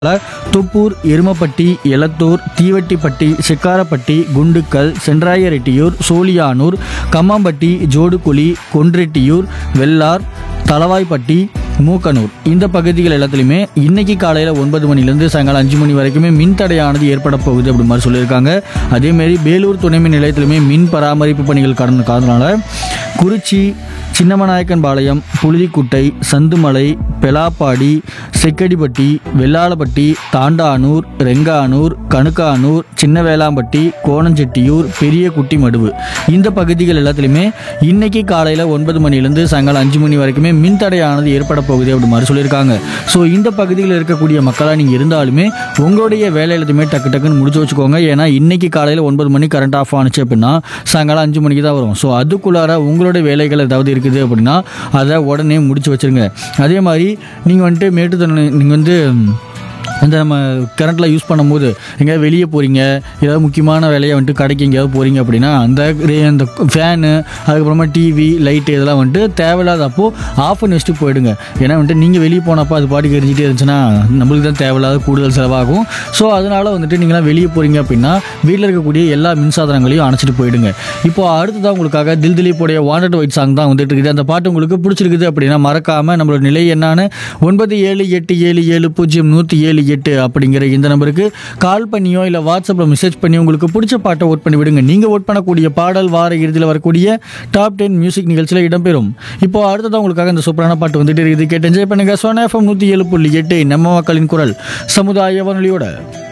துப்பூர் எருமப்பட்டி எலத்தூர் தீவட்டிப்பட்டி சிக்காரப்பட்டி குண்டுக்கல் சென்றாயரெட்டியூர் சோழியானூர் கம்மம்பட்டி ஜோடுகுழி கொன்ரெட்டியூர் வெள்ளார் தளவாய்ப்பட்டி மூக்கனூர் இந்த பகுதிகள் எல்லாத்துலேயுமே இன்னைக்கு காலையில் ஒன்பது மணிலேருந்து சாயங்காலம் அஞ்சு மணி வரைக்குமே மின் தடையானது ஏற்பட போகுது அப்படி மாதிரி சொல்லியிருக்காங்க அதேமாரி வேலூர் துணைமின் நிலையத்திலுமே மின் பராமரிப்பு பணிகள் கடந்த காரணத்தினால குறிச்சி சின்னமநாயக்கன் பாளையம் புழுதிக்குட்டை சந்துமலை பெலாப்பாடி செக்கடிப்பட்டி வெள்ளாளப்பட்டி தாண்டானூர் ரெங்கானூர் கணுக்கானூர் சின்னவேளாம்பட்டி கோணஞ்செட்டியூர் பெரிய குட்டிமடுவு இந்த பகுதிகள் எல்லாத்துலேயுமே இன்னைக்கு காலையில் ஒன்பது மணிலேருந்து சாயங்காலம் அஞ்சு மணி வரைக்குமே மின்தடையானது ஏற்பட போகுது அப்படி மாதிரி சொல்லியிருக்காங்க ஸோ இந்த பகுதியில் இருக்கக்கூடிய மக்களாக நீங்கள் இருந்தாலுமே உங்களுடைய வேலை எல்லாத்தையுமே டக்கு டக்குன்னு முடிச்சு வச்சுக்கோங்க ஏன்னா இன்னைக்கு காலையில் ஒன்பது மணி கரண்ட் ஆஃப் ஆனிச்சு அப்படின்னா சாயங்காலம் அஞ்சு மணிக்கு தான் வரும் ஸோ அதுக்குள்ளார உங்களுடைய வேலைகள் ஏதாவது இருக்குது அப்படின்னா அதை உடனே முடிச்சு வச்சிருங்க அதே மாதிரி நீங்கள் வந்துட்டு மேட்டுத்தன்மை நீங்கள் வந்து இந்த நம்ம கரண்ட்டில் யூஸ் பண்ணும்போது எங்கேயாவது வெளியே போகிறீங்க ஏதாவது முக்கியமான வேலையை வந்துட்டு கடைக்கு எங்கேயாவது போகிறீங்க அப்படின்னா அந்த ரே- அந்த ஃபேனு அதுக்கப்புறமா டிவி லைட்டு இதெல்லாம் வந்துட்டு தேவையில்லாத அப்போ ஆஃப் பண்ணி வச்சுட்டு போயிடுங்க ஏன்னா வந்துட்டு நீங்கள் வெளியே போனப்போ அது பாட்டுக்கு எரிஞ்சிட்டே இருந்துச்சுன்னா நம்மளுக்கு தான் தேவையில்லாத கூடுதல் செலவாகும் ஸோ அதனால் வந்துட்டு நீங்களாம் வெளியே போகிறீங்க அப்படின்னா வீட்டில் இருக்கக்கூடிய எல்லா மின்சாதனங்களையும் அணைச்சிட்டு போயிடுங்க இப்போ அடுத்ததான் உங்களுக்காக தில் திலீப்புடைய வாண்டட் ஒயிட் சாங் தான் வந்துட்டு இருக்குது அந்த பாட்டு உங்களுக்கு பிடிச்சிருக்குது அப்படின்னா மறக்காமல் நம்மளோட நிலை என்னன்னு ஒன்பது ஏழு எட்டு ஏழு ஏழு பூஜ்ஜியம் நூற்றி ஏழு எட்டு அப்படிங்கிற இந்த நம்பருக்கு கால் பண்ணியோ இல்லை வாட்ஸ்அப்பில் மெசேஜ் பண்ணி உங்களுக்கு பிடிச்ச பாட்டை ஓட் பண்ணி விடுங்க நீங்கள் ஓட் பண்ணக்கூடிய பாடல் வார இறுதியில் வரக்கூடிய டாப் டென் மியூசிக் நிகழ்ச்சியில் இடம்பெறும் இப்போ அடுத்ததான் உங்களுக்காக இந்த சூப்பரான பாட்டு வந்துட்டு இருக்குது கேட்டு என்ஜாய் பண்ணுங்க சோனா எஃப்எம் நூற்றி ஏழு புள்ளி எட்டு நம்ம மக்களின் குரல் சமுதாய வானொலியோட